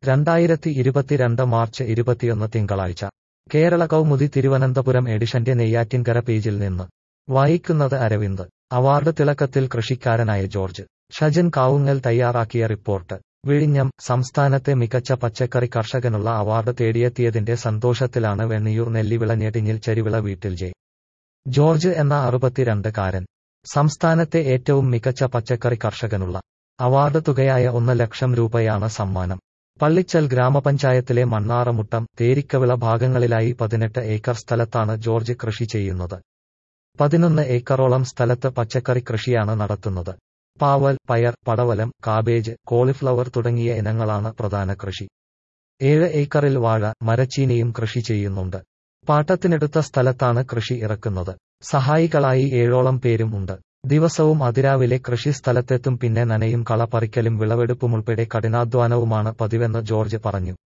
രണ്ടായിരത്തി ഇരുപത്തിരണ്ട് മാർച്ച് ഇരുപത്തിയൊന്ന് തിങ്കളാഴ്ച കേരള കൗമുദി തിരുവനന്തപുരം എഡിഷന്റെ നെയ്യാറ്റിൻകര പേജിൽ നിന്ന് വായിക്കുന്നത് അരവിന്ദ് അവാർഡ് തിളക്കത്തിൽ കൃഷിക്കാരനായ ജോർജ് ഷജൻ കാവുങ്ങൽ തയ്യാറാക്കിയ റിപ്പോർട്ട് വിഴിഞ്ഞം സംസ്ഥാനത്തെ മികച്ച പച്ചക്കറി കർഷകനുള്ള അവാർഡ് തേടിയെത്തിയതിന്റെ സന്തോഷത്തിലാണ് വെണ്ണിയൂർ നെല്ലിവിള ഞെട്ടിഞ്ഞിൽ ചരിവിള വീട്ടിൽ ജെ ജോർജ് എന്ന അറുപത്തിരണ്ട് കാരൻ സംസ്ഥാനത്തെ ഏറ്റവും മികച്ച പച്ചക്കറി കർഷകനുള്ള അവാർഡ് തുകയായ ഒന്ന് ലക്ഷം രൂപയാണ് സമ്മാനം പള്ളിച്ചൽ ഗ്രാമപഞ്ചായത്തിലെ മണ്ണാറമുട്ടം തേരിക്കവിള ഭാഗങ്ങളിലായി പതിനെട്ട് ഏക്കർ സ്ഥലത്താണ് ജോർജ് കൃഷി ചെയ്യുന്നത് പതിനൊന്ന് ഏക്കറോളം സ്ഥലത്ത് പച്ചക്കറി കൃഷിയാണ് നടത്തുന്നത് പാവൽ പയർ പടവലം കാബേജ് കോളിഫ്ലവർ തുടങ്ങിയ ഇനങ്ങളാണ് പ്രധാന കൃഷി ഏഴ് ഏക്കറിൽ വാഴ മരച്ചീനിയും കൃഷി ചെയ്യുന്നുണ്ട് പാട്ടത്തിനെടുത്ത സ്ഥലത്താണ് കൃഷി ഇറക്കുന്നത് സഹായികളായി ഏഴോളം പേരും ഉണ്ട് ദിവസവും അതിരാവിലെ കൃഷി സ്ഥലത്തെത്തും പിന്നെ നനയും കള പറിക്കലും വിളവെടുപ്പുമുൾപ്പെടെ കഠിനാധ്വാനവുമാണ് പതിവെന്ന് ജോർജ് പറഞ്ഞു